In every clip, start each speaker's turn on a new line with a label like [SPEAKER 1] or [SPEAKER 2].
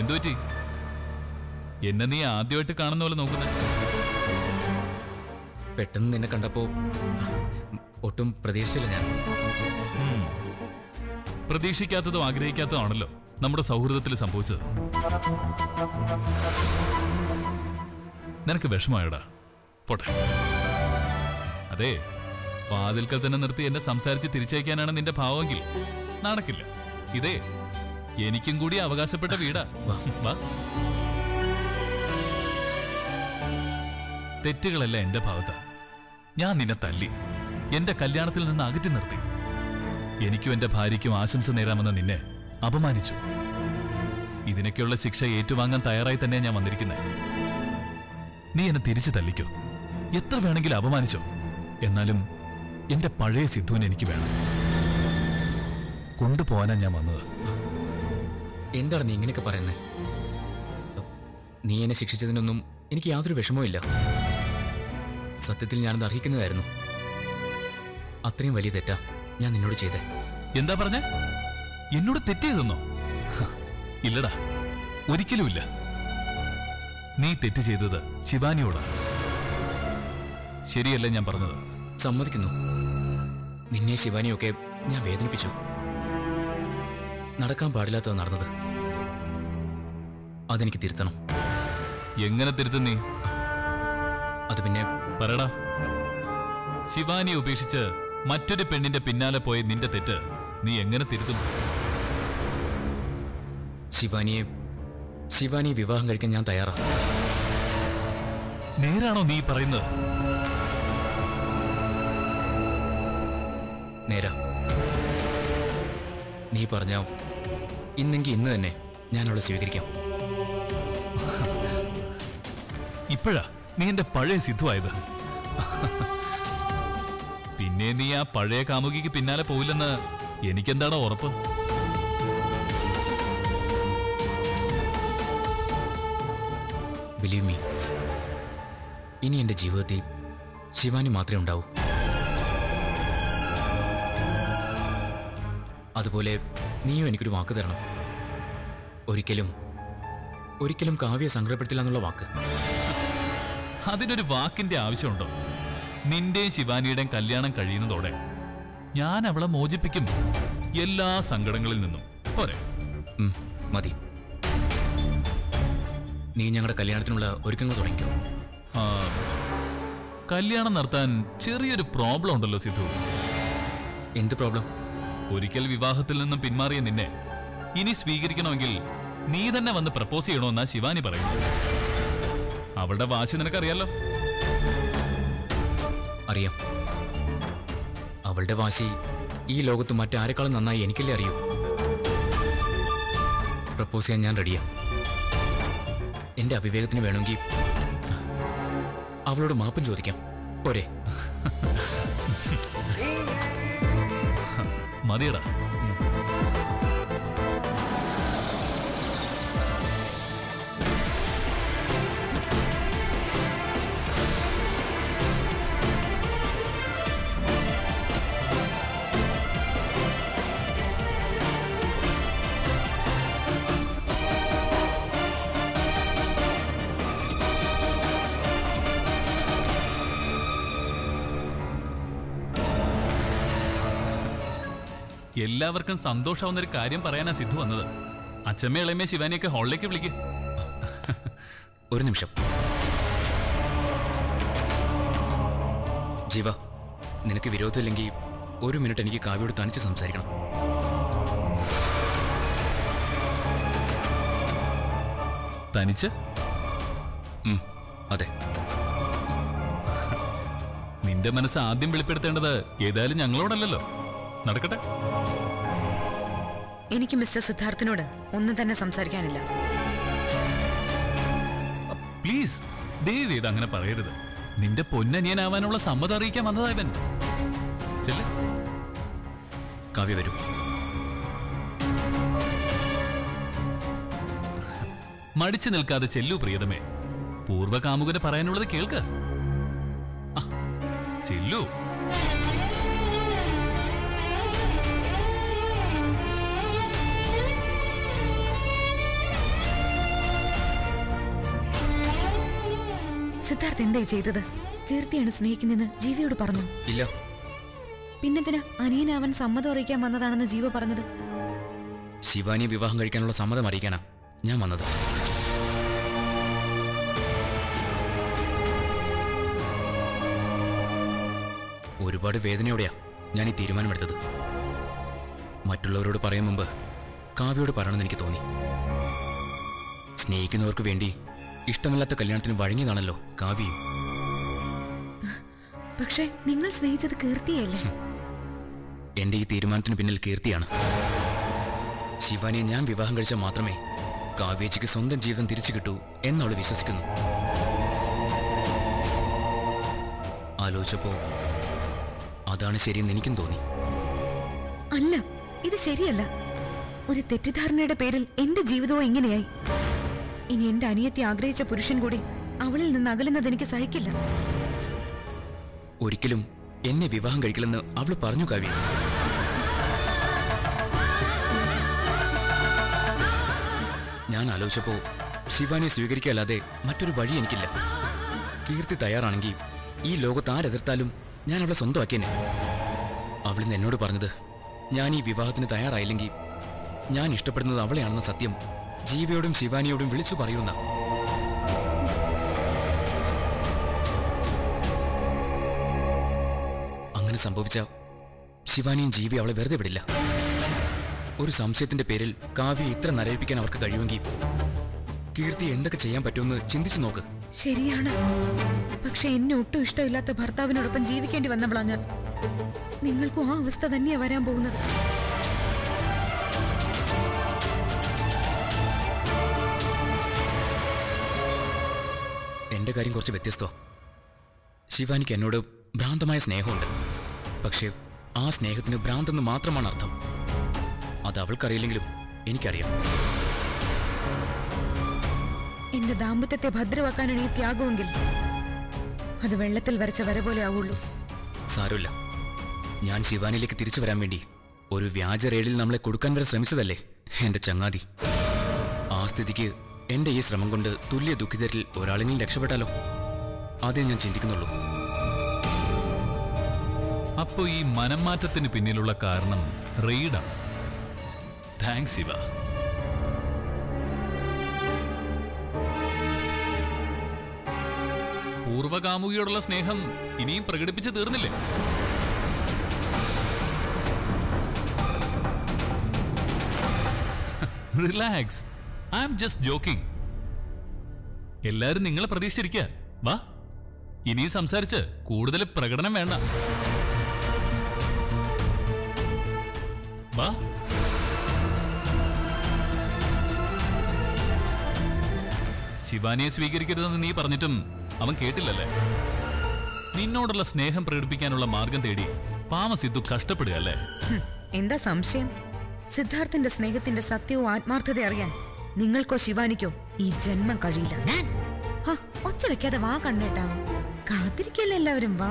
[SPEAKER 1] എന്തു പറ്റി എന്നെ നീ ആദ്യമായിട്ട് കാണുന്ന പോലെ നോക്കുന്നേ
[SPEAKER 2] പെട്ടെന്ന് നിന്നെ കണ്ടപ്പോ ഒട്ടും പ്രതീക്ഷിച്ചില്ല ഞാൻ
[SPEAKER 1] ഉം. പ്രതീക്ഷിക്കാത്തതും ആഗ്രഹിക്കാത്തതും ആണല്ലോ നമ്മുടെ സൗഹൃദത്തിൽ സംഭവിച്ചത് നിനക്ക് വിഷമമായോടാ പോട്ടെ അതെ വാതിൽക്കൽ തന്നെ നിർത്തി എന്നെ സംസാരിച്ച് തിരിച്ചയക്കാനാണ് നിന്റെ ഭാവമെങ്കിൽ നടക്കില്ല ഇതേ എനിക്കും കൂടി അവകാശപ്പെട്ട വീടാ വാ തെറ്റുകളല്ല എന്റെ ഭാഗത്താ ഞാൻ നിന്നെ തല്ലി എന്റെ കല്യാണത്തിൽ നിന്ന് അകറ്റി നിർത്തി എനിക്കും എന്റെ ഭാര്യയ്ക്കും ആശംസ നേരാമെന്ന നിന്നെ അപമാനിച്ചു ഇതിനൊക്കെയുള്ള ശിക്ഷ ഏറ്റുവാങ്ങാൻ തയ്യാറായി തന്നെ ഞാൻ വന്നിരിക്കുന്നത് നീ എന്നെ തിരിച്ചു തല്ലിക്കോ എത്ര വേണമെങ്കിലും അപമാനിച്ചോ എന്നാലും എന്റെ പഴയ സിദ്ധുവിനെ എനിക്ക് വേണം കൊണ്ടുപോകാനാ ഞാൻ വന്നത്
[SPEAKER 2] എന്താണ് നീ ഇങ്ങനെയൊക്കെ പറയുന്നത് നീ എന്നെ ശിക്ഷിച്ചതിനൊന്നും എനിക്ക് യാതൊരു വിഷമവും ഇല്ല സത്യത്തിൽ ഞാനത് അർഹിക്കുന്നതായിരുന്നു അത്രയും വലിയ തെറ്റാ ഞാൻ നിന്നോട് ചെയ്തേ
[SPEAKER 1] എന്താ പറഞ്ഞ എന്നോട് തെറ്റ് ചെയ്തെന്നോ ഹ, ഇല്ലടാ ഒരിക്കലുമില്ല നീ തെറ്റ് ചെയ്തത് ശിവാനിയോടാ ശരിയല്ല ഞാൻ പറഞ്ഞത്
[SPEAKER 2] സമ്മതിക്കുന്നു നിന്നെ ശിവാനിയൊക്കെ ഞാൻ വേദനിപ്പിച്ചു നടക്കാൻ പാടില്ലാത്തത് നടന്നത് അതെനിക്ക് തിരുത്തണം
[SPEAKER 1] എങ്ങനെ തിരുത്തും നീ
[SPEAKER 2] അത് പിന്നെ
[SPEAKER 1] പറടാ ശിവാനിയെ ഉപേക്ഷിച്ച് മറ്റൊരു പെണ്ണിന്റെ പിന്നാലെ പോയ നിന്റെ തെറ്റ് നീ എങ്ങനെ തിരുത്തും
[SPEAKER 2] ശിവാനിയെ ശിവാനിയെ വിവാഹം കഴിക്കാൻ ഞാൻ തയ്യാറാ
[SPEAKER 1] നേരാണോ നീ പറയുന്നത്
[SPEAKER 2] നേരാ നീ പറഞ്ഞ ഇന്നെങ്കിൽ ഇന്ന് തന്നെ ഞാൻ അവളെ സ്വീകരിക്കാം
[SPEAKER 1] ഇപ്പോഴാ നീ എന്റെ പഴയ സിദ്ധുവായത് പിന്നെ നീ ആ പഴയ കാമുകിക്ക് പിന്നാലെ പോയില്ലെന്ന് എനിക്കെന്താണോ ഉറപ്പ്
[SPEAKER 2] ബിലീവ് മീ ഇനി എൻ്റെ ജീവിതത്തിൽ ശിവാനി മാത്രമേ ഉണ്ടാവൂ അതുപോലെ നീയും എനിക്കൊരു വാക്ക് തരണം ഒരിക്കലും ഒരിക്കലും കാവ്യ സങ്കടപ്പെടുത്തില്ല എന്നുള്ള വാക്ക്
[SPEAKER 1] അതിനൊരു വാക്കിന്റെ ആവശ്യമുണ്ടോ നിന്റെയും ശിവാനിയുടെയും കല്യാണം കഴിയുന്നതോടെ ഞാൻ അവളെ മോചിപ്പിക്കും എല്ലാ സങ്കടങ്ങളിൽ നിന്നും പോരെ
[SPEAKER 2] ഉം, മതി നീ ഞങ്ങളുടെ കല്യാണത്തിനുള്ള ഒരുക്കങ്ങൾ തുടങ്ങിക്കോ
[SPEAKER 1] ആ, കല്യാണം നടത്താൻ ചെറിയൊരു പ്രോബ്ലം ഉണ്ടല്ലോ സിദ്ധു
[SPEAKER 2] എന്ത് പ്രോബ്ലം
[SPEAKER 1] ഒരിക്കൽ വിവാഹത്തിൽ നിന്നും പിന്മാറിയ നിന്നെ ഇനി സ്വീകരിക്കണമെങ്കിൽ നീ തന്നെ വന്ന് പ്രപ്പോസ് ചെയ്യണമെന്നാ ശിവാനി പറയുന്നു അവളുടെ വാശി നിനക്കറിയാലോ
[SPEAKER 2] അറിയാം അവളുടെ വാശി ഈ ലോകത്ത് മറ്റാരെക്കാളും നന്നായി എനിക്കല്ലേ അറിയൂ പ്രപ്പോസ് ചെയ്യാൻ ഞാൻ റെഡിയാ എന്റെ അവിവേകത്തിന് വേണമെങ്കിൽ അവളോട് മാപ്പും ചോദിക്കാം പോരെ
[SPEAKER 1] മതിയടാ എല്ലാവർക്കും സന്തോഷാവുന്ന ഒരു കാര്യം പറയാനാ സിദ്ധു വന്നത് അച്ഛമ്മ ഇളയമേ ശിവാനിയൊക്കെ ഹോളിലേക്ക് വിളിക്ക്
[SPEAKER 2] ഒരു നിമിഷം ജീവ നിനക്ക് വിരോധമില്ലെങ്കിൽ ഒരു മിനിറ്റ് എനിക്ക് കാവ്യോട് തനിച്ച് സംസാരിക്കണം
[SPEAKER 1] തനിച്ച്
[SPEAKER 2] ഉം, അതെ
[SPEAKER 1] നിന്റെ മനസ്സ് ആദ്യം വെളിപ്പെടുത്തേണ്ടത് ഏതായാലും ഞങ്ങളോടല്ലല്ലോ നടക്കട്ടെ
[SPEAKER 3] എനിക്ക് മിസ്റ്റർ സിദ്ധാർത്ഥിനോട് ഒന്നും തന്നെ സംസാരിക്കാനില്ല
[SPEAKER 1] പ്ലീസ് ദയവ് ചെയ്ത് അങ്ങനെ പറയരുത് നിന്റെ പൊന്നനിയനാവാനുള്ള സമ്മതം അറിയിക്കാൻ വന്നതാ ഇവൻ ചെല്ലേ
[SPEAKER 2] കാവ്യ വരൂ
[SPEAKER 1] മടിച്ചു നിൽക്കാതെ ചെല്ലു പ്രിയതമേ പൂർവ്വകാമുകന് പറയാനുള്ളത് കേൾക്ക് ആ, ചെല്ലു
[SPEAKER 3] സിദ്ധാർത്ഥ് എന്തായി ചെയ്തത് കീർത്തിയാണ് സ്നേഹിക്കുന്നെന്ന് ജീവയോട് പറഞ്ഞു
[SPEAKER 2] ഇല്ല
[SPEAKER 3] പിന്നെന്തിനാ അനിയനാവൻ സമ്മതം അറിയിക്കാൻ വന്നതാണെന്ന് ജീവ പറഞ്ഞത്
[SPEAKER 2] ശിവാനിയെ വിവാഹം കഴിക്കാനുള്ള സമ്മതം അറിയിക്കാനാ ഞാൻ വന്നത് ഒരുപാട് വേദനയോടെയാ ഞാൻ ഈ തീരുമാനമെടുത്തത് മറ്റുള്ളവരോട് പറയും മുമ്പ് കാവ്യോട് പറയണമെന്ന് എനിക്ക് തോന്നി സ്നേഹിക്കുന്നവർക്ക് വേണ്ടി ഇഷ്ടമില്ലാത്ത കല്യാണത്തിന് വഴങ്ങിയതാണല്ലോ കാവ്യയും
[SPEAKER 3] പക്ഷേ നിങ്ങൾ സ്നേഹിച്ചത് കീർത്തിയല്ലേ
[SPEAKER 2] എന്റെ ഈ തീരുമാനത്തിന് പിന്നിൽ കീർത്തിയാണ് ശിവാനിയെ ഞാൻ വിവാഹം കഴിച്ചാൽ മാത്രമേ കാവ്യേച്ചിക്ക് സ്വന്തം ജീവിതം തിരിച്ചു കിട്ടൂ എന്നവൾ വിശ്വസിക്കുന്നു ആലോചിച്ചപ്പോ അതാണ് ശരിയെന്ന് എനിക്കും തോന്നി
[SPEAKER 3] അല്ല ഇത് ശരിയല്ല ഒരു തെറ്റിദ്ധാരണയുടെ പേരിൽ എന്റെ ജീവിതവും ഇങ്ങനെയായി ഇനി എന്റെ അനിയത്തി ആഗ്രഹിച്ച പുരുഷൻ കൂടി അവളിൽ നിന്ന് അകലുന്നത് എനിക്ക് സഹിക്കില്ല
[SPEAKER 2] ഒരിക്കലും എന്നെ വിവാഹം കഴിക്കില്ലെന്ന് അവൾ പറഞ്ഞു കാവ്യ ഞാൻ ആലോചിച്ചപ്പോ ശിവാനിയെ സ്വീകരിക്കല്ലാതെ മറ്റൊരു വഴി എനിക്കില്ല കീർത്തി തയ്യാറാണെങ്കിൽ ഈ ലോകത്ത് ആരെതിർത്താലും ഞാൻ അവളെ സ്വന്തമാക്കിയെന്നെ അവളിന്ന് എന്നോട് പറഞ്ഞത് ഞാൻ ഈ വിവാഹത്തിന് തയ്യാറായില്ലെങ്കിൽ ഞാൻ ഇഷ്ടപ്പെടുന്നത് അവളെയാണെന്ന സത്യം ജീവയോടും ശിവാനിയോടും വിളിച്ചു പറയുന്ന അങ്ങനെ സംഭവിച്ച ശിവാനിയും ജീവി അവളെ വെറുതെ വിടില്ല ഒരു സംശയത്തിന്റെ പേരിൽ കാവ്യ ഇത്ര നരയിപ്പിക്കാൻ അവർക്ക് കഴിയുമെങ്കിൽ കീർത്തി എന്തൊക്കെ ചെയ്യാൻ പറ്റുമെന്ന് ചിന്തിച്ചു നോക്ക്
[SPEAKER 3] ശരിയാണ് പക്ഷെ എന്നെ ഒട്ടും ഇഷ്ടമില്ലാത്ത ഭർത്താവിനോടൊപ്പം ജീവിക്കേണ്ടി വന്നവളാ ഞാൻ നിങ്ങൾക്കും ആ അവസ്ഥ തന്നെയാ വരാൻ പോകുന്നത്
[SPEAKER 2] എന്റെ കാര്യം കുറച്ച് വ്യത്യസ്തമാ ശിവാനിക്ക് എന്നോട് ഭ്രാന്തമായ സ്നേഹമുണ്ട് പക്ഷേ ആ സ്നേഹത്തിന് ഭ്രാന്തെന്ന് മാത്രമാണ് അർത്ഥം അത് അവൾക്കറിയില്ലെങ്കിലും എനിക്കറിയാം
[SPEAKER 3] എന്റെ ദാമ്പത്യത്തെ ഭദ്രമാക്കാനാണ് ഈ ത്യാഗമെങ്കിൽ അത് വെള്ളത്തിൽ വരച്ച വര പോലെ ആവുള്ളൂ
[SPEAKER 2] സാരമില്ല ഞാൻ ശിവാനിലേക്ക് തിരിച്ചു വരാൻ വേണ്ടി ഒരു വ്യാജ റെയിലിൽ നമ്മളെ കൊടുക്കാൻ വരെ ശ്രമിച്ചതല്ലേ എന്റെ ചങ്ങാതി ആ സ്ഥിതിക്ക് എന്റെ ഈ ശ്രമം കൊണ്ട് തുല്യ ദുഃഖിതരിൽ ഒരാളെങ്കിലും രക്ഷപ്പെട്ടാലോ അതേ ഞാൻ ചിന്തിക്കുന്നുള്ളൂ
[SPEAKER 1] അപ്പോ ഈ മനംമാറ്റത്തിന് പിന്നിലുള്ള കാരണം റെയ്ഡാണ് താങ്ക്സ് ശിവ പൂർവകാമുകിയോടുള്ള സ്നേഹം ഇനിയും പ്രകടിപ്പിച്ചു തീർന്നില്ലേ relax I am just joking എല്ലാരും നിങ്ങളെ പ്രതീക്ഷിച്ചിരിക്കുക വാ ഇനിയും സംസാരിച്ച് കൂടുതൽ പ്രകടനം വേണ്ട വാ ശിവാനിയെ സ്വീകരിക്കരുതെന്ന് നീ പറഞ്ഞിട്ടും അവൻ കേട്ടില്ലല്ലേ നിന്നോടുള്ള സ്നേഹം പ്രകടിപ്പിക്കാനുള്ള മാർഗം തേടി പാമ സിദ്ധു കഷ്ടപ്പെടുക അല്ലേ
[SPEAKER 3] ഹും, എന്താ സംശയം സിദ്ധാർത്ഥന്റെ സ്നേഹത്തിന്റെ സത്യവും ആത്മാർത്ഥത അറിയാൻ നിങ്ങൾക്കോ ശിവാനിക്കോ ഈ ജന്മം കഴിയില്ല ഹ, ഒച്ച വെക്കാതെ വാ കണ്ണേട്ടാ കാത്തിരിക്കല്ലേ എല്ലാവരും വാ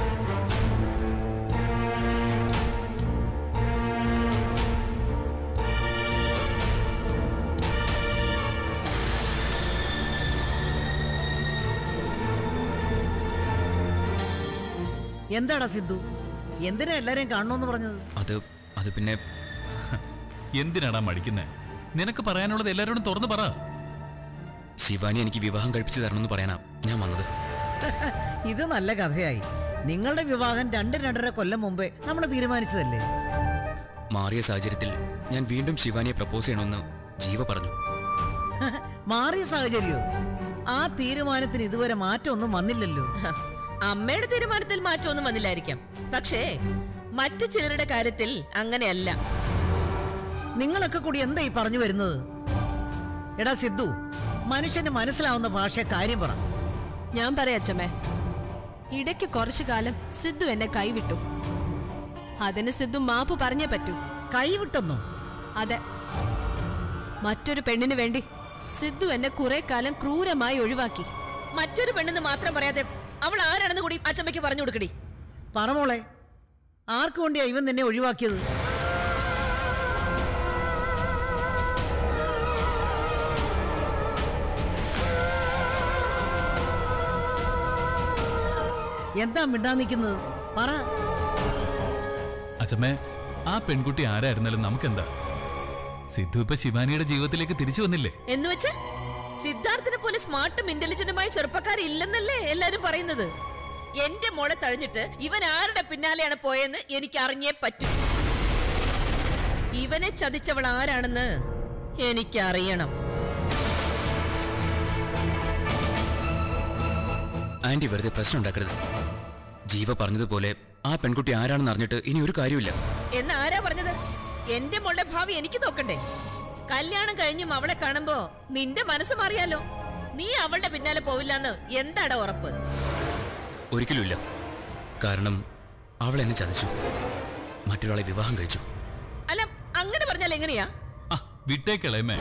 [SPEAKER 4] എന്താടാ സിദ്ധു എന്തിനാ എല്ലാരെയും കാണണമെന്ന് പറഞ്ഞത്
[SPEAKER 2] അത് അത് പിന്നെ
[SPEAKER 1] എന്തിനാടാ മടിക്കുന്നേ നിനക്ക് പറയാനുള്ളത് എല്ലാരോടും തുറന്നു പറ
[SPEAKER 2] ശിവാനി എനിക്ക് വിവാഹം കഴിപ്പിച്ചു തരണമെന്ന് പറയാനാ ഞാൻ വന്നത്
[SPEAKER 4] ഇത് നല്ല കഥയായി നിങ്ങളുടെ വിവാഹം രണ്ട് രണ്ടര കൊല്ലം മുമ്പേ നമ്മൾ തീരുമാനിച്ചതല്ലേ
[SPEAKER 2] മാറിയ സാഹചര്യത്തിൽ ഞാൻ വീണ്ടും ശിവാനിയെ പ്രപ്പോസ് ചെയ്യണമെന്ന് ജീവ പറഞ്ഞു
[SPEAKER 4] മാറിയ സാഹചര്യോ ആ തീരുമാനത്തിന് ഇതുവരെ മാറ്റമൊന്നും വന്നില്ലല്ലോ
[SPEAKER 5] ഹ, അമ്മയുടെ തീരുമാനത്തിൽ മാറ്റമൊന്നും വന്നില്ലായിരിക്കാം പക്ഷേ മറ്റു ചിലരുടെ കാര്യത്തിൽ അങ്ങനെയല്ല
[SPEAKER 4] നിങ്ങളൊക്കെ കൂടി എന്താ ഈ പറഞ്ഞു വരുന്നത് എടാ സിദ്ധു മനുഷ്യന് മനസ്സിലാവുന്ന ഭാഷ കാര്യം പറ
[SPEAKER 6] ഞാൻ പറയാം അച്ഛമ്മേ ഇടയ്ക്ക് കുറച്ചു കാലം സിദ്ധു എന്നെ കൈവിട്ടു അതിന് സിദ്ധു മാപ്പ് പറഞ്ഞേ പറ്റൂ
[SPEAKER 4] കൈവിട്ടെന്നോ
[SPEAKER 6] അതെ മറ്റൊരു പെണ്ണിന് വേണ്ടി സിദ്ധു എന്നെ കുറെ കാലം ക്രൂരമായി ഒഴിവാക്കി
[SPEAKER 5] മറ്റൊരു പെണ്ണെന്ന് മാത്രം പറയാതെ അവൾ ആരാണെന്ന് കൂടി അച്ചമ്മയ്ക്ക് പറഞ്ഞു കൊടുക്കടി
[SPEAKER 4] പറമോളെ ആർക്കു വേണ്ടിയാ ഇവൻ നിന്നെ ഒഴിവാക്കിയത് എന്താ മിണ്ടാ നിൽക്കുന്നത് പറ
[SPEAKER 1] അച്ഛമ്മേ ആ പെൺകുട്ടി ആരായിരുന്നാലും നമുക്കെന്താ സിദ്ധു ഇപ്പൊ ശിവാനിയുടെ ജീവിതത്തിലേക്ക് തിരിച്ചു വന്നില്ലേ
[SPEAKER 5] എന്ന് വെച്ച് സിദ്ധാർത്ഥിനെ പോലെ സ്മാർട്ടും ഇന്റലിജന്റുമായ ചെറുപ്പക്കാരില്ലെന്നല്ലേ എല്ലാരും പറയുന്നത് എന്റെ മോളെ തഴഞ്ഞിട്ട് ഇവൻ ആരുടെ പിന്നാലെയാണ് പോയെന്ന് എനിക്ക് അറിഞ്ഞേ പറ്റൂ ഇവനെ ചതിച്ചവൾ ആരാണെന്ന് എനിക്കറിയണം
[SPEAKER 2] ആന്റി വെറുതെ പ്രശ്നം ഉണ്ടാക്കരുത് ജീവ പറഞ്ഞതുപോലെ ആ പെൺകുട്ടി ആരാണെന്ന് അറിഞ്ഞിട്ട് ഇനി ഒരു കാര്യമില്ല
[SPEAKER 5] എന്ന് ആരാ പറഞ്ഞത് എന്റെ മോളുടെ ഭാവി എനിക്ക് നോക്കണ്ടേ കല്യാണം കഴിഞ്ഞും അവളെ കാണുമ്പോ നിന്റെ മനസ്സ് മാറിയാലോ നീ അവളുടെ പിന്നാലെ പോവില്ലെന്ന് എന്താടാ ഉറപ്പ്
[SPEAKER 2] ഒരിക്കലുമില്ല കാരണം അവൾ എന്നെ ചതിച്ചു മറ്റൊരാളെ വിവാഹം കഴിച്ചു
[SPEAKER 5] അല്ല അങ്ങനെ പറഞ്ഞാൽ എങ്ങനെയാ
[SPEAKER 1] ആ വിട്ടേക്കളയമേ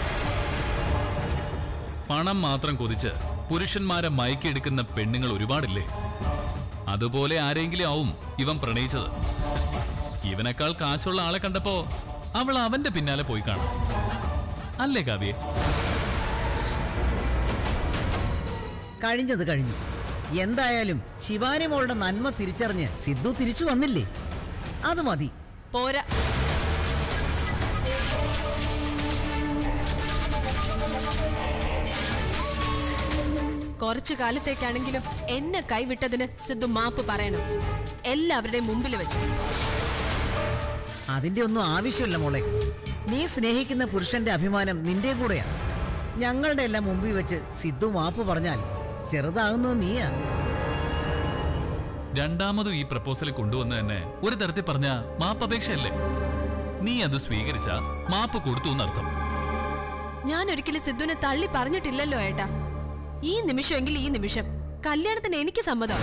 [SPEAKER 1] പണം മാത്രം കൊതിച്ച് പുരുഷന്മാരെ മയക്കിയെടുക്കുന്ന പെണ്ണുങ്ങൾ ഒരുപാടില്ലേ അതുപോലെ ആരെങ്കിലും ആവും ഇവൻ പ്രണയിച്ചത് ഇവനേക്കാൾ കാശുള്ള ആളെ കണ്ടപ്പോ അവൾ അവന്റെ പിന്നാലെ പോയി കാണും അല്ലേ കാവ്യേ
[SPEAKER 4] കഴിഞ്ഞത് കഴിഞ്ഞു എന്തായാലും ശിവാനി മോളുടെ നന്മ തിരിച്ചറിഞ്ഞ് സിദ്ധു തിരിച്ചു വന്നില്ലേ അത് മതി
[SPEAKER 6] പോരാ കുറച്ചു കാലത്തേക്കാണെങ്കിലും എന്നെ കൈവിട്ടതിന് സിദ്ധു മാപ്പ് പറയണം എല്ലാവരുടെയും മുമ്പിൽ വെച്ച്
[SPEAKER 4] അതിന്റെ ഒന്നും ആവശ്യമില്ല മോളെ നീ സ്നേഹിക്കുന്ന പുരുഷന്റെ അഭിമാനം നിന്റെ കൂടെയാ ഞങ്ങളുടെ എല്ലാം മുമ്പിൽ വെച്ച് സിദ്ധു മാപ്പ് പറഞ്ഞാൽ ചെറുതാകുന്നത് നീയാ
[SPEAKER 1] രണ്ടാമതും ഈ പ്രപ്പോസൽ കൊണ്ടുവന്ന് തന്നെ ഒരു തരത്തിൽ പറഞ്ഞ മാപ്പപേക്ഷയല്ലേ നീ അത് സ്വീകരിച്ച മാപ്പ് കൊടുത്തു എന്നർത്ഥം
[SPEAKER 6] ഞാൻ ഒരിക്കലും സിദ്ധുവിനെ തള്ളി പറഞ്ഞിട്ടില്ലല്ലോ ഏട്ടാ ഈ നിമിഷമെങ്കിൽ ഈ നിമിഷം കല്യാണത്തിന് എനിക്ക് സമ്മതം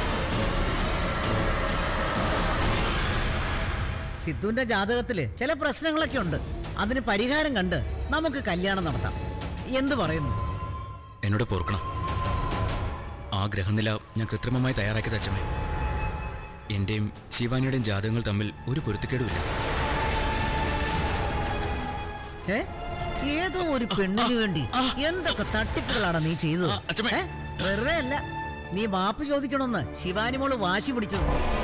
[SPEAKER 4] സിദ്ധുവിന്റെ ജാതകത്തില് ചില പ്രശ്നങ്ങളൊക്കെ ഉണ്ട് അതിന് പരിഹാരം കണ്ട് നമുക്ക് കല്യാണം നടത്താം എന്തു പറയുന്നു
[SPEAKER 2] എന്നോട് പൊറുക്കണം ആ ഗ്രഹനില ഞാൻ കൃത്രിമമായി തയ്യാറാക്കിയത് അച്ഛമ്മേ എന്റെയും ശിവാനിയുടെയും ജാതകങ്ങൾ തമ്മിൽ ഒരു പൊരുത്തക്കേടുമില്ല
[SPEAKER 4] ഏ ഏതോ ഒരു പെണ്ണിന് വേണ്ടി എന്തൊക്കെ തട്ടിപ്പുകളാണ് നീ ചെയ്തത്
[SPEAKER 2] ആ, അച്ഛമ്മേ.
[SPEAKER 4] ഏ? വെറുതെ അല്ല നീ മാപ്പ് ചോദിക്കണമെന്ന് ശിവാനി മോള് വാശി പിടിച്ചത്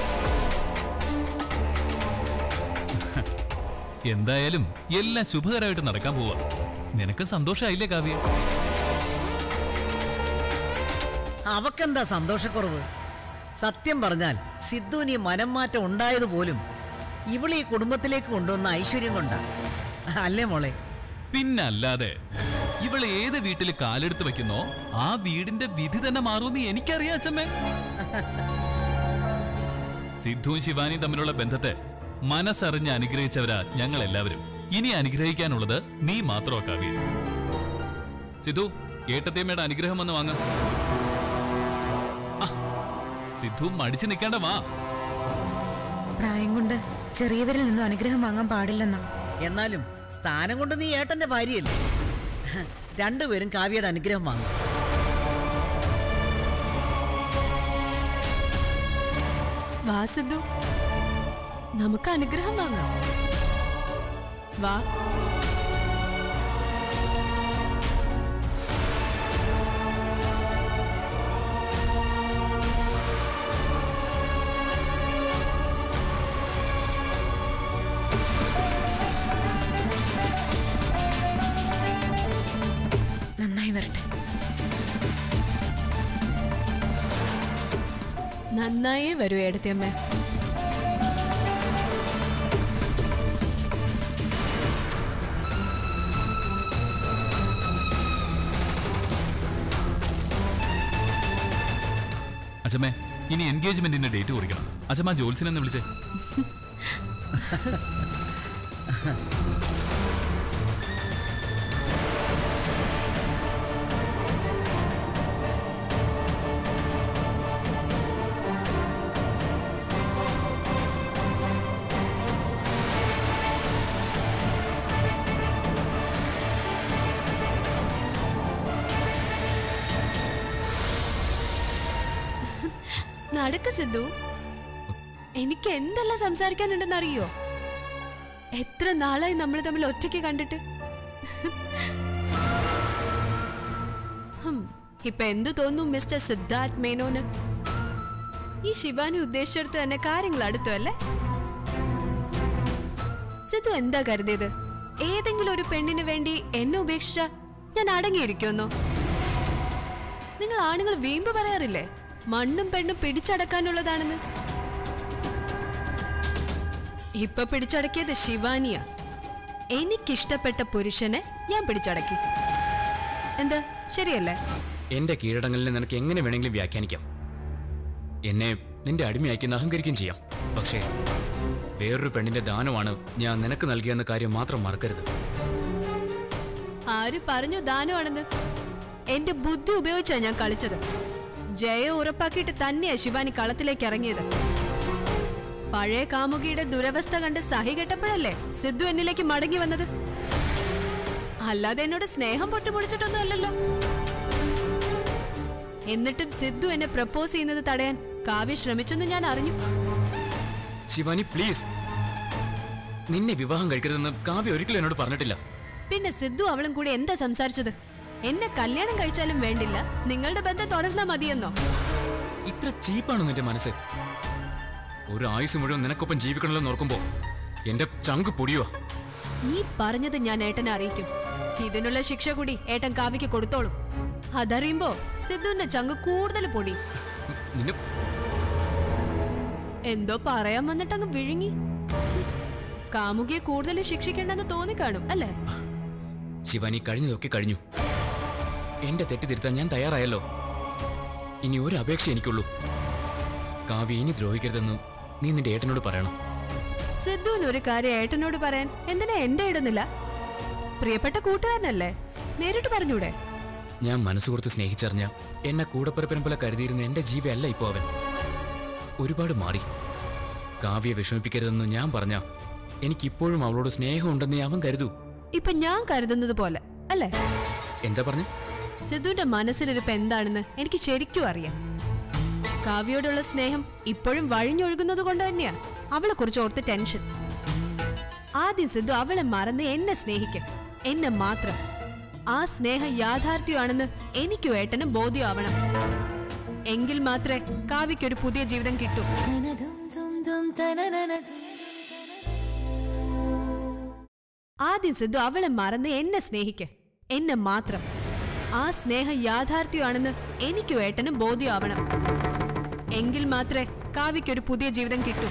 [SPEAKER 1] എന്തായാലും എല്ലാം ശുഭകരമായിട്ട് നടക്കാൻ പോവാ നിനക്ക് സന്തോഷമായില്ലേ കാവ്യ
[SPEAKER 4] അവക്കെന്താ സന്തോഷക്കുറവ് സത്യം പറഞ്ഞാൽ സിദ്ധുവിന് ഈ മനം മാറ്റം ഉണ്ടായത് പോലും ഇവളീ കുടുംബത്തിലേക്ക് കൊണ്ടുവന്ന ഐശ്വര്യം കൊണ്ടാ അല്ലേ മോളെ
[SPEAKER 1] പിന്നല്ലാതെ ഇവൾ ഏത് വീട്ടിൽ കാലെടുത്ത് വെക്കുന്നോ ആ വീടിന്റെ വിധി തന്നെ മാറുമെന്ന് എനിക്കറിയാം അച്ഛമ്മേ സിദ്ധുവും ശിവാനിയും തമ്മിലുള്ള ബന്ധത്തെ മനസ്സറിഞ്ഞ് അനുഗ്രഹിച്ചവരാ ഞങ്ങൾ എല്ലാവരും ഇനി അനുഗ്രഹിക്കാനുള്ളത് നീ മാത്രമാ കാവ്യ സിദ്ധു ഏട്ടത്തേമ്മയുടെ അനുഗ്രഹം വന്ന് വാങ്ങ സിദ്ധു മടിച്ചു നിൽക്കേണ്ട വാ
[SPEAKER 3] പ്രായം കൊണ്ട് ചെറിയവരിൽ നിന്നും അനുഗ്രഹം വാങ്ങാൻ പാടില്ലെന്നാ
[SPEAKER 4] എന്നാലും സ്ഥാനം കൊണ്ട് നീ ഏട്ടന്റെ ഭാര്യയല്ലേ രണ്ടുപേരും കാവ്യയുടെ അനുഗ്രഹം വാങ്ങും
[SPEAKER 6] വാ സിദ്ധു നമുക്ക് അനുഗ്രഹം വാങ്ങാം വാ
[SPEAKER 3] നന്നായി വരട്ടെ
[SPEAKER 6] നന്നായേ വരൂ ഏടത്തിയമ്മേ
[SPEAKER 1] അച്ഛമ്മേ ഇനി എൻഗേജ്മെന്റിന്റെ ഡേറ്റ് കുറിക്കണം അച്ഛമ്മ ജോത്സിനെ ഒന്ന് വിളിച്ചേ
[SPEAKER 6] നടക്ക് സിദ്ധു എനിക്ക് എന്തെല്ലാം സംസാരിക്കാനുണ്ടെന്ന് അറിയോ എത്ര നാളായി നമ്മൾ തമ്മിൽ ഒറ്റയ്ക്ക് കണ്ടിട്ട് ഹും, ഇപ്പൊ എന്തു തോന്നുന്നു മിസ്റ്റർ സിദ്ധാർത്ഥ് മേനോന് ഈ ശിവാനി ഉദ്ദേശിച്ചെടുത്ത് തന്നെ കാര്യങ്ങൾ അടുത്തു അല്ലേ സിദ്ധു എന്താ കരുതിയത് ഏതെങ്കിലും ഒരു പെണ്ണിന് വേണ്ടി എന്നെ ഉപേക്ഷിച്ച ഞാൻ അടങ്ങിയിരിക്കുമെന്നോ നിങ്ങൾ ആണുങ്ങൾ വീമ്പ് പറയാറില്ലേ മണ്ണും പെണ്ണും പിടിച്ചടക്കാനുള്ളതാണെന്ന് ഇപ്പൊ പിടിച്ചടക്കിയത് ശിവാനിയ എനിക്കിഷ്ടപ്പെട്ട പുരുഷനെ ഞാൻ പിടിച്ചടക്കി എന്താ ശരിയല്ലേ
[SPEAKER 2] എന്റെ കീഴടങ്ങളിനെ നിനക്ക് എങ്ങനെ വേണമെങ്കിലും വ്യാഖ്യാനിക്കാം എന്നെ നിന്റെ അടിമയാക്കി അഹങ്കരിക്കുകയും ചെയ്യാം പക്ഷേ വേറൊരു പെണ്ണിന്റെ ദാനമാണ് ഞാൻ നിനക്ക് നൽകിയെന്ന കാര്യം മാത്രം മറക്കരുത്
[SPEAKER 6] ആര് പറഞ്ഞു ദാനമാണെന്ന് എന്റെ ബുദ്ധി ഉപയോഗിച്ചാ ഞാൻ കളിച്ചത് ജയം ഉറപ്പാക്കിയിട്ട് തന്നെയാ ശിവാനി കളത്തിലേക്ക് ഇറങ്ങിയത് പഴയ കാമുകിയുടെ ദുരവസ്ഥ കണ്ട് സഹി കെട്ടപ്പോഴല്ലേ സിദ്ധു എന്നിലേക്ക് മടങ്ങി വന്നത് അല്ലാതെ എന്നോട് സ്നേഹം പൊട്ടിപ്പൊളിച്ചിട്ടൊന്നും അല്ലല്ലോ എന്നിട്ടും സിദ്ധു എന്നെ പ്രപ്പോസ് ചെയ്യുന്നത് തടയാൻ കാവ്യ ശ്രമിച്ചെന്ന് ഞാൻ അറിഞ്ഞു
[SPEAKER 2] ശിവാനി പ്ലീസ് നിന്നെ വിവാഹം കഴിക്കരുതെന്ന് കാവ്യ ഒരിക്കലും എന്നോട് പറഞ്ഞിട്ടില്ല
[SPEAKER 6] പിന്നെ സിദ്ധു അവളും കൂടി എന്താ സംസാരിച്ചത് എന്നെ കല്യാണം കഴിച്ചാലും വേണ്ടില്ല നിങ്ങളുടെ ബന്ധം തുടർന്നാ മതിയെന്നോ
[SPEAKER 2] ഇത്ര ചീപ്പാണോ നിന്റെ മനസ്സ് ഒരു ആയുസ് മുഴുവൻ നിനക്കൊപ്പം ജീവിക്കണമല്ലോ എന്ന് ഓർക്കുമ്പോ എന്റെ ചങ്ക് പൊടിയുവാ
[SPEAKER 6] ഈ പറഞ്ഞത് ഞാൻ ഏട്ടനെ അറിയിക്കും ഇതിനുള്ള ശിക്ഷ കൂടി ഏട്ടൻ കാവ്യക്ക് കൊടുത്തോളും അതറിയുമ്പോ സിദ്ധുവിന്റെ ചങ്ക് കൂടുതൽ പൊടി
[SPEAKER 2] നിന്നെ
[SPEAKER 6] എന്തോ പറയാൻ വന്നിട്ടങ്ങ് വിഴുങ്ങി കാമുകിയെ കൂടുതൽ ശിക്ഷിക്കേണ്ടെന്ന് തോന്നിക്കാണും അല്ലേ
[SPEAKER 2] ശിവാനി കഴിഞ്ഞതൊക്കെ കഴിഞ്ഞു എന്റെ തെറ്റ് തിരുത്താൻ ഞാൻ തയ്യാറായല്ലോ ഇനി ഒരു അപേക്ഷ എനിക്കുള്ളൂ കാവ്യ ഇനി ദ്രോഹിക്കരുതെന്ന് നീ നിന്റെ ഏട്ടനോട് പറയണം
[SPEAKER 6] സിദ്ധുവിന് ഒരു കാര്യം ഏട്ടനോട് പറയാൻ എന്തിനാ എന്റെ ഇടുന്നില്ല പ്രിയപ്പെട്ട കൂട്ടുകാരനല്ലേ നേരിട്ട് പറഞ്ഞൂടെ
[SPEAKER 2] ഞാൻ മനസ്സ് കൊടുത്ത് സ്നേഹിച്ചറിഞ്ഞ എന്നെ കൂടപ്പിറപ്പിനെ പോലെ കരുതിയിരുന്ന എന്റെ ജീവയല്ല ഇപ്പോ അവൻ ഒരുപാട് മാറി കാവ്യെ വിഷമിപ്പിക്കരുതെന്ന് ഞാൻ പറഞ്ഞ എനിക്കിപ്പോഴും അവളോട് സ്നേഹമുണ്ടെന്നേ അവൻ കരുതൂ
[SPEAKER 6] ഇപ്പൊ ഞാൻ കരുതുന്നത് പോലെ അല്ലേ
[SPEAKER 2] എന്താ പറഞ്ഞു
[SPEAKER 6] സിദ്ധുവിന്റെ മനസ്സിലിരിപ്പ് എന്താണെന്ന് എനിക്ക് ശരിക്കും അറിയാം കാവ്യയോടുള്ള സ്നേഹം ഇപ്പോഴും വഴിഞ്ഞൊഴുകുന്നത് കൊണ്ട് തന്നെയാ അവളെ കുറിച്ച് ഓർത്ത് ടെൻഷൻ ആദ്യം സിദ്ധു അവളെ മറന്ന് എന്നെ സ്നേഹിക്കും എന്നെ മാത്രം ആ സ്നേഹം യാഥാർത്ഥ്യമാണെന്ന് എനിക്കും ഏട്ടനും ബോധ്യമാവണം എങ്കിൽ മാത്രമേ കാവ്യയ്ക്കൊരു പുതിയ ജീവിതം കിട്ടൂ ആദ്യം സിദ്ധു അവളെ മറന്ന് എന്നെ സ്നേഹിക്ക് എന്നെ മാത്രം ആ സ്നേഹം യാഥാർത്ഥ്യമാണെന്ന് എനിക്കും ഏട്ടനും ബോധ്യമാവണം എങ്കിൽ മാത്രമേ കാവ്യയ്ക്കൊരു പുതിയ ജീവിതം കിട്ടൂ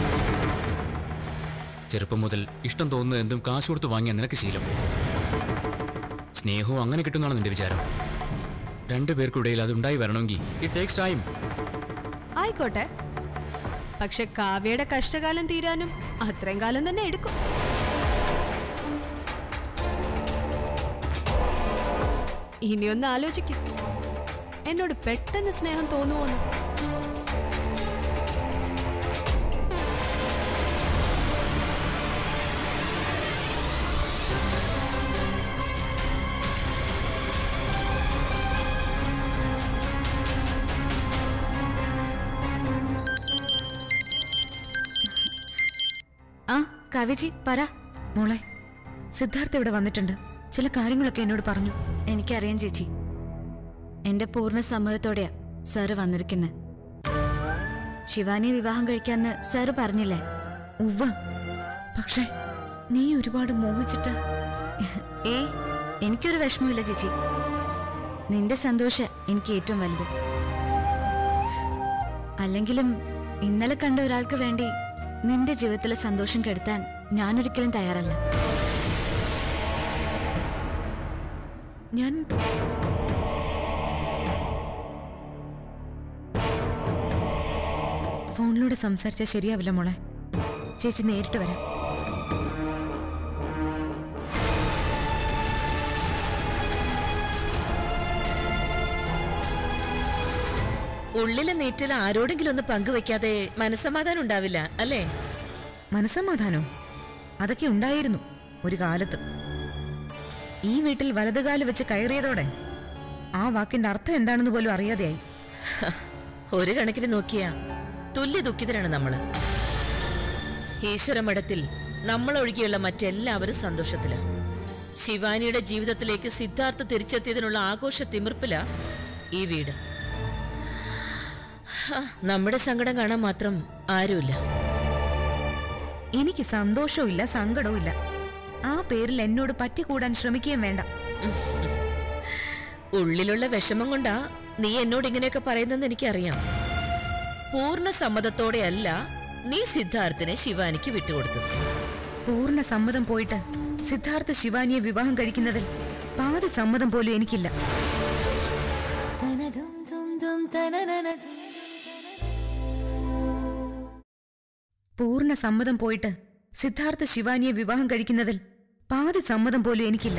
[SPEAKER 2] ചെറുപ്പം മുതൽ ഇഷ്ടം തോന്നുന്നത് എന്തും കാശ് കൊടുത്ത് വാങ്ങിയ നിനക്ക് ശീലം സ്നേഹവും അങ്ങനെ കിട്ടുന്നതാണ് നിന്റെ വിചാരം രണ്ടുപേർക്കിടയിൽ അത് ഉണ്ടായി വരണമെങ്കിൽ ഇറ്റ് ടേക്സ് ടൈം
[SPEAKER 6] ആയിക്കോട്ടെ പക്ഷെ കാവ്യയുടെ കഷ്ടകാലം തീരാനും അത്രയും കാലം തന്നെ എടുക്കും ഇനിയൊന്ന് ആലോചിക്കും എന്നോട് പെട്ടെന്ന് സ്നേഹം തോന്നുവോന്ന്
[SPEAKER 7] ആ കവിജി പറ
[SPEAKER 3] മോളെ സിദ്ധാർത്ഥ ഇവിടെ വന്നിട്ടുണ്ട് ചില കാര്യങ്ങളൊക്കെ എന്നോട് പറഞ്ഞു
[SPEAKER 7] എനിക്കറിയാം ചേച്ചി എന്റെ പൂർണ്ണ സമ്മതത്തോടെയാ സാറ് വന്നിരിക്കുന്നത് ശിവാനിയെ വിവാഹം കഴിക്കാന്ന് സാറ് പറഞ്ഞില്ലേ
[SPEAKER 3] ഉവ്വ പക്ഷേ നീ ഒരുപാട് മോഹിച്ചിട്ട്
[SPEAKER 7] ഏയ് എനിക്കൊരു വിഷമമില്ല ചേച്ചി നിന്റെ സന്തോഷം എനിക്ക് ഏറ്റവും വലുത് അല്ലെങ്കിലും ഇന്നലെ കണ്ട ഒരാൾക്ക് വേണ്ടി നിന്റെ ജീവിതത്തിലെ സന്തോഷം കെടുത്താൻ ഞാനൊരിക്കലും തയ്യാറല്ല
[SPEAKER 3] ഞാൻ ഫോണിലൂടെ സംസാരിച്ചാൽ ശരിയാവില്ല മോളെ ചേച്ചി നേരിട്ട് വരാം
[SPEAKER 5] ഉള്ളിലെ നീറ്റൽ ആരോടെങ്കിലും ഒന്ന് പങ്കുവെക്കാതെ മനസ്സമാധാനം ഉണ്ടാവില്ല അല്ലേ
[SPEAKER 3] മനസ്സമാധാനോ അതൊക്കെ ഉണ്ടായിരുന്നു ഒരു കാലത്ത് ഈ വീട്ടിൽ വലതുകാല് വെച്ച് കയറിയതോടെ ആ വാക്കിന്റെ അർത്ഥം എന്താണെന്ന് പോലും അറിയാതെയായി
[SPEAKER 5] ഒരു കണക്കിന് നോക്കിയാ തുല്യ ദുഃഖിതരാണ് നമ്മള് ഈശ്വരമഠത്തിൽ നമ്മളൊഴികെയുള്ള മറ്റെല്ലാവരും സന്തോഷത്തില് ശിവാനിയുടെ ജീവിതത്തിലേക്ക് സിദ്ധാർത്ഥ തിരിച്ചെത്തിയതിനുള്ള ആഘോഷ തിമിർപ്പില ഈ വീട് ഹാ, നമ്മുടെ സങ്കടം കാണാൻ മാത്രം ആരുമില്ല
[SPEAKER 3] എനിക്ക് സന്തോഷവും ഇല്ല സങ്കടവും ഇല്ല ആ പേരിൽ എന്നോട് പറ്റിക്കൂടാൻ ശ്രമിക്കുകയും വേണ്ട
[SPEAKER 5] ഉള്ളിലുള്ള വിഷമം കൊണ്ടാ നീ എന്നോട് ഇങ്ങനെയൊക്കെ പറയുന്നെന്ന് എനിക്കറിയാം പൂർണ്ണ സമ്മതത്തോടെയല്ല നീ സിദ്ധാർത്ഥിനെ ശിവാനിക്ക് വിട്ടുകൊടുത്തത്
[SPEAKER 3] പൂർണ്ണ സമ്മതം പോയിട്ട് സിദ്ധാർത്ഥ ശിവാനിയെ വിവാഹം കഴിക്കുന്നതിൽ പാതി സമ്മതം പോലും എനിക്കില്ല പൂർണ്ണ സമ്മതം പോയിട്ട് സിദ്ധാർത്ഥ ശിവാനിയെ വിവാഹം കഴിക്കുന്നതിൽ പാതി സമ്മതം പോലും എനിക്കില്ല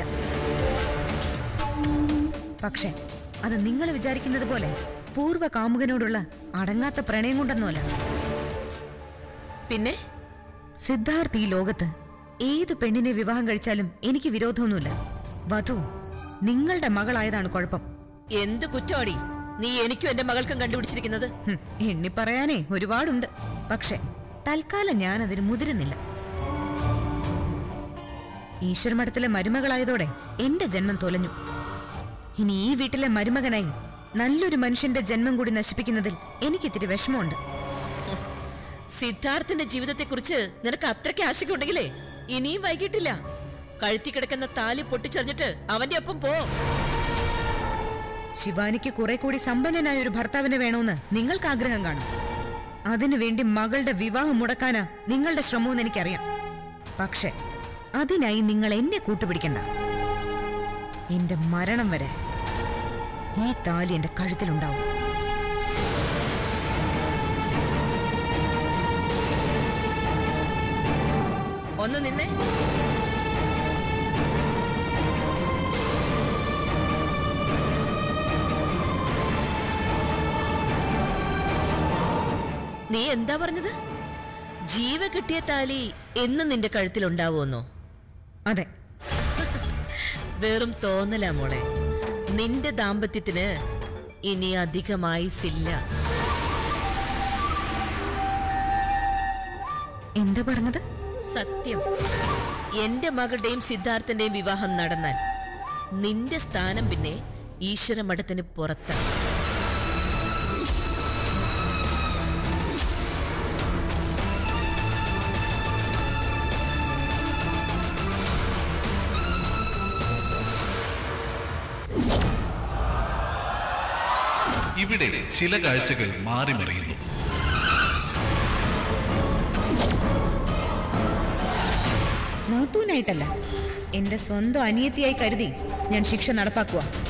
[SPEAKER 3] പക്ഷേ അത് നിങ്ങൾ വിചാരിക്കുന്നത് പോലെ പൂർവ്വ കാമുകനോടുള്ള അടങ്ങാത്ത പ്രണയം കൊണ്ടൊന്നുമല്ല
[SPEAKER 5] പിന്നെ
[SPEAKER 3] സിദ്ധാർത്ഥ് ഈ ലോകത്ത് ഏത് പെണ്ണിനെ വിവാഹം കഴിച്ചാലും എനിക്ക് വിരോധമൊന്നുമില്ല വധു നിങ്ങളുടെ മകളായതാണ് കുഴപ്പം
[SPEAKER 5] എന്ത് കുറ്റമാടി നീ എനിക്കും എന്റെ മകൾക്കും കണ്ടുപിടിച്ചിരിക്കുന്നത്
[SPEAKER 3] ഹും, എണ്ണി പറയാനേ ഒരുപാടുണ്ട് പക്ഷെ തൽക്കാലം ഞാൻ അതിന് മുതിരുന്നില്ല ഈശ്വരമഠത്തിലെ മരുമകളായതോടെ എന്റെ ജന്മം തൊലഞ്ഞു ഇനി ഈ വീട്ടിലെ മരുമകനായി നല്ലൊരു മനുഷ്യന്റെ ജന്മം കൂടി നശിപ്പിക്കുന്നതിൽ എനിക്കിത്തിരി വിഷമമുണ്ട്
[SPEAKER 5] സിദ്ധാർത്ഥിന്റെ ജീവിതത്തെക്കുറിച്ച് നിനക്ക് അത്രയ്ക്ക് ആശങ്കയുണ്ടെങ്കിലേ ഇനിയും വൈകിട്ടില്ല കഴുത്തി കിടക്കുന്ന താലി പൊട്ടിച്ചെറിഞ്ഞിട്ട് അവന്റെ ഒപ്പം പോ
[SPEAKER 3] ശിവാനിക്ക് കുറെ കൂടി സമ്പന്നനായ ഒരു ഭർത്താവിനെ വേണമെന്ന് നിങ്ങൾക്ക് ആഗ്രഹം കാണും അതിനുവേണ്ടി മകളുടെ വിവാഹം മുടക്കാനാ നിങ്ങളുടെ ശ്രമമെന്ന് എനിക്കറിയാം പക്ഷെ അതിനായി നിങ്ങൾ എന്നെ കൂട്ടുപിടിക്കണ്ട എന്റെ മരണം വരെ ഈ താലി എന്റെ കഴുത്തിലുണ്ടാവും
[SPEAKER 5] ഒന്ന് നിന്നേ നീ എന്താ പറഞ്ഞത് ജീവ കിട്ടിയ താലി എന്ന് നിന്റെ കഴുത്തിലുണ്ടാവുമെന്നോ
[SPEAKER 3] അതെ
[SPEAKER 5] വെറും തോന്നലാ മോളെ നിന്റെ ദാമ്പത്യത്തിന് ഇനി അധികം ആയുസില്ല
[SPEAKER 3] എന്താ പറഞ്ഞത്
[SPEAKER 5] സത്യം എന്റെ മകളുടെയും സിദ്ധാർത്ഥന്റെയും വിവാഹം നടന്നാൽ നിന്റെ സ്ഥാനം പിന്നെ ഈശ്വര മഠത്തിന് പുറത്താണ്
[SPEAKER 1] ഇവിടെ ചില കാഴ്ചകൾ മാറി മറിയുന്നു
[SPEAKER 3] നാത്തൂനായിട്ടല്ല എന്റെ സ്വന്തം അനിയത്തിയായി കരുതി ഞാൻ ശിക്ഷ നടപ്പാക്കുക